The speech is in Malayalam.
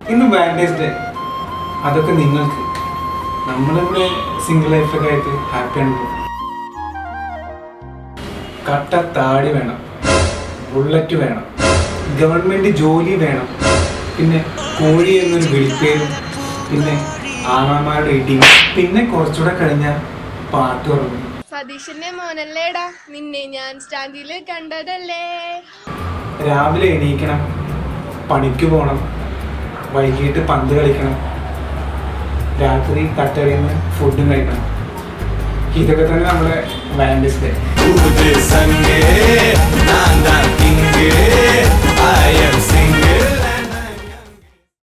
ഇന്ന് വാലന്റൈൻസ് ഡേ അതൊക്കെ നിങ്ങൾക്ക് നമ്മളിവിടെ സിംഗിൾ ലൈഫൊക്കെ ആയിട്ട് ഹാപ്പിയാണ് കട്ട താടി വേണം ബുള്ളറ്റ് വേണം ഗവൺമെന്റ് ജോലി വേണം പിന്നെ കോഴി എന്നൊരു വിളിപ്പേരും പിന്നെ ആണന്മാരുടെ ഇടിയും പിന്നെ കുറച്ചുകൂടെ കഴിഞ്ഞാൽ പാട്ട് തുടങ്ങും സതീശന്റെ മോനല്ലേടാ നിന്നെ ഞാൻ സ്റ്റാൻഡില് കണ്ടതല്ലേ രാവിലെ എണീക്കണം പണിക്ക് പോകണം വൈകിട്ട് പന്ത് കളിക്കണം രാത്രി കട്ടറിയിൽ നിന്ന് ഫുഡും കഴിക്കണം ഇതൊക്കെ തന്നെ നമ്മുടെ valentine's day Sange, Nanda Kinge, I am singing.